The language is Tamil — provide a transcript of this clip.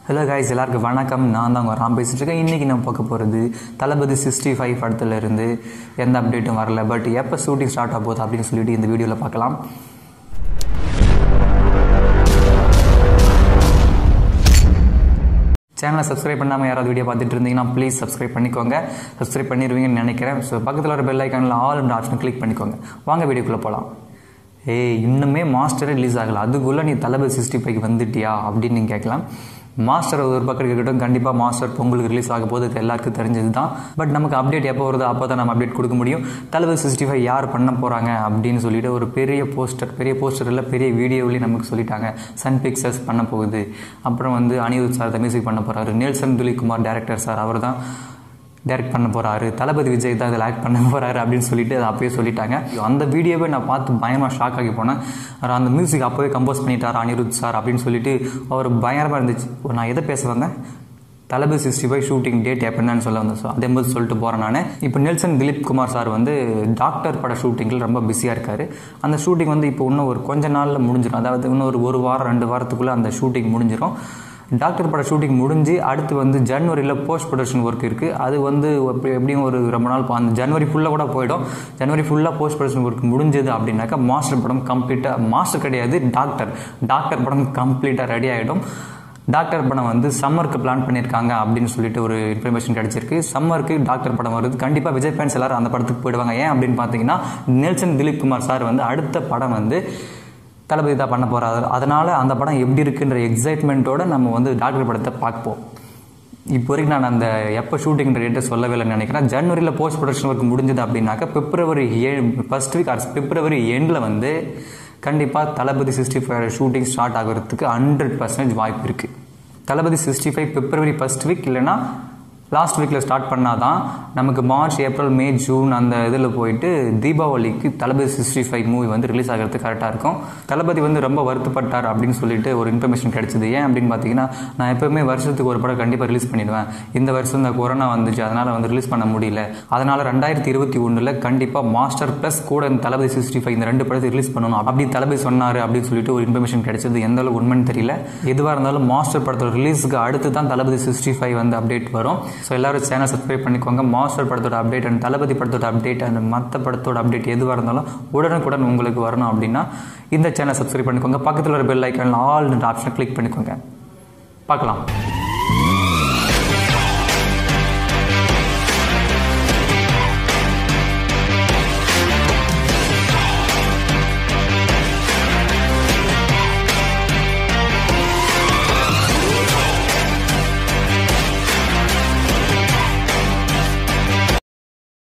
ஹலோ காய்ஸ் எல்லாருக்கும் வணக்கம் நான் தான் உங்கள் ராம் பேசிட்டு இருக்கேன் இன்றைக்கி நம்ம பார்க்க போகிறது தளபதி சிக்ஸ்டி ஃபைவ் படத்துல இருந்து எந்த அப்டேட்டும் வரல பட் எப்போ ஷூட்டிங் ஸ்டார்ட் ஆக போகுது அப்படின்னு சொல்லிட்டு இந்த வீடியோவில் பார்க்கலாம் சேனலை சப்ஸ்கிரைப் பண்ணாமல் யாராவது வீடியோ பார்த்துட்டு இருந்தீங்கன்னா ப்ளீஸ் சப்ஸ்கிரைப் பண்ணிக்கோங்க சப்ஸ்கிரைப் பண்ணிடுவீங்கன்னு நினைக்கிறேன் ஸோ பக்கத்தில் வர பெல் ஐக்கானில் ஆல் அண்ட் ஆப்ஷன் கிளிக் பண்ணிக்கோங்க வாங்க வீடியோக்குள்ளே போகலாம் ஏய் இன்னுமே மாஸ்டரே ரிலீஸ் ஆகலை அதுக்குள்ளே நீ தளபதி சிக்ஸ்டி ஃபைவ் வந்துட்டியா அப்படின்னு நீங்கள் கேட்கலாம் மாஸ்டர் ஒரு பக்கம் இருக்கட்டும் கண்டிப்பாக மாஸ்டர் பொங்கலுக்கு ரிலீஸ் ஆக போது இது எல்லாருக்கும் தெரிஞ்சது தான் பட் நமக்கு அப்டேட் எப்போ வருதோ அப்போ தான் நம்ம அப்டேட் கொடுக்க முடியும் தளபதி சிக்ஸ்டி ஃபைவ் யார் பண்ண போகிறாங்க அப்படின்னு சொல்லிட்டு ஒரு பெரிய போஸ்டர் பெரிய போஸ்டரில் பெரிய வீடியோவிலேயே நமக்கு சொல்லிட்டாங்க சன் பிக்சர்ஸ் பண்ண போகுது அப்புறம் வந்து அனிருத் சார் தான் மியூசிக் பண்ண போகிறாரு நேல்சன் துலிகுமார் டேரக்டர் சார் அவர் தான் டைரக்ட் பண்ண போகிறாரு தளபதி விஜய் தான் இதில் ஆக்ட் பண்ண போகிறாரு அப்படின்னு சொல்லிட்டு அதை அப்பயே சொல்லிட்டாங்க அந்த வீடியோவை நான் பார்த்து பயமாக ஷாக் ஆகி போனேன் அவர் அந்த மியூசிக் அப்போவே கம்போஸ் பண்ணிட்டார் அனிருத் சார் அப்படின்னு சொல்லிட்டு அவர் பயங்கரமாக இருந்துச்சு நான் எதை பேச வந்தேன் Thalapathy sixty five shooting date எப்படின்னு சொல்ல வந்தேன் ஸோ அதே மாதிரி சொல்லிட்டு போகிறேன் நான் இப்போ நெல்சன் திலீப் குமார் சார் வந்து டாக்டர் பட ஷூட்டிங்கில் ரொம்ப பிஸியாக இருக்கார் அந்த ஷூட்டிங் வந்து இப்போ இன்னும் ஒரு கொஞ்ச நாளில் முடிஞ்சிடும் அதாவது இன்னும் ஒரு ஒரு வாரம் ரெண்டு வாரத்துக்குள்ளே அந்த ஷூட்டிங் முடிஞ்சிடும் டாக்டர் பட ஷூட்டிங் முடிஞ்சு அடுத்து வந்து ஜனவரியில் போஸ்ட் ப்ரொடக்ஷன் ஒர்க் இருக்குது அது வந்து எப்படி எப்படியும் ஒரு ரொம்ப நாள் அந்த ஜனவரி ஃபுல்லாக கூட போயிடும் ஜனவரி ஃபுல்லாக போஸ்ட் ப்ரொடக்ஷன் ஒர்க் முடிஞ்சது அப்படின்னாக்கா மாஸ்டர் படம் கம்ப்ளீட்டாக மாஸ்டர் கிடையாது டாக்டர் டாக்டர் படம் கம்ப்ளீட்டாக ரெடி ஆகிடும் டாக்டர் படம் வந்து சம்மருக்கு பிளான் பண்ணியிருக்காங்க அப்படின்னு சொல்லிட்டு ஒரு இன்ஃபர்மேஷன் கிடைச்சிருக்கு சம்மருக்கு டாக்டர் படம் வருது கண்டிப்பாக விஜய் ஃபேன்ஸ் எல்லாரும் அந்த படத்துக்கு போயிடுவாங்க ஏன் அப்படின்னு பார்த்தீங்கன்னா நெல்சன் திலீப் குமார் சார் வந்து அடுத்த படம் வந்து தளபதி தான் பண்ண போகிறாரு அதனால் அந்த படம் எப்படி இருக்குன்ற எக்ஸைட்மெண்ட்டோடு நம்ம வந்து டாக்டர் படத்தை பார்ப்போம் இப்போ வரைக்கும் நான் அந்த எப்போ ஷூட்டிங் டேட்டை சொல்லவே இல்லைன்னு நினைக்கிறேன் ஜனவரியில் போஸ்ட் ப்ரொடக்ஷன் ஒர்க் முடிஞ்சது அப்படின்னாக்கா February a first week or February எண்டில் வந்து கண்டிப்பாக Thalapathy sixty five shooting start ஆகிறதுக்கு ஹண்ட்ரட் பர்சன்டேஜ் வாய்ப்பு இருக்குது Thalapathy sixty five February first week இல்லைனா லாஸ்ட் வீக்கில் ஸ்டார்ட் பண்ணால் தான் நமக்கு மார்ச் ஏப்ரல் மே ஜூன் அந்த இதில் போயிட்டு தீபாவளிக்கு தளபதி சிக்ஸ்டி ஃபைவ் மூவி வந்து ரிலீஸ் ஆகிறதுக்கு கரெக்டாக இருக்கும் தளபதி வந்து ரொம்ப வருத்தப்பட்டார் அப்படின்னு சொல்லிட்டு ஒரு இன்ஃபர்மேஷன் கிடைச்சிது ஏன் அப்படின்னு பார்த்தீங்கன்னா நான் எப்போவுமே வருஷத்துக்கு ஒரு படம் கண்டிப்பாக ரிலீஸ் பண்ணிடுவேன் இந்த வருஷம் இந்த கொரோனா வந்துச்சு அதனால் வந்து ரிலீஸ் பண்ண முடியல அதனால் ரெண்டாயிரத்தி இருபத்தி ஒன்றில் கண்டிப்பாக மாஸ்டர் ப்ளஸ் கூட இந்த தளபதி சிக்ஸ்டி ஃபைவ் இந்த ரெண்டு படத்தை ரிலீஸ் பண்ணணும் அப்படி தளபதி சொன்னார் அப்படின்னு சொல்லிட்டு ஒரு இன்ஃபர்மேஷன் கிடைச்சது எந்த அளவுக்கு உண்மைன்னு தெரியல எதுவாக இருந்தாலும் மாஸ்டர் படத்தோட ரிலீஸுக்கு அடுத்து தான் தளபதி சிக்ஸ்டி ஃபைவ் வந்து அப்டேட் வரும் ஸோ எல்லாரும் சேனல் சப்ஸ்கிரைப் பண்ணிக்கோங்க மாஸ்டர் படத்தோட அப்டேட் அண்ட் தளபதி படத்தோட அப்டேட் அண்ட் மற்ற படத்தோட அப்டேட் எதுவாக இருந்தாலும் உடனுக்குடன் உங்களுக்கு வரணும் அப்படின்னா இந்த சேனல் சப்ஸ்கிரைப் பண்ணிக்கோங்க பக்கத்தில் ஒரு பெல் ஐக்கானில் ஆல் ஆப்ஷனை கிளிக் பண்ணிக்கோங்க பார்க்கலாம்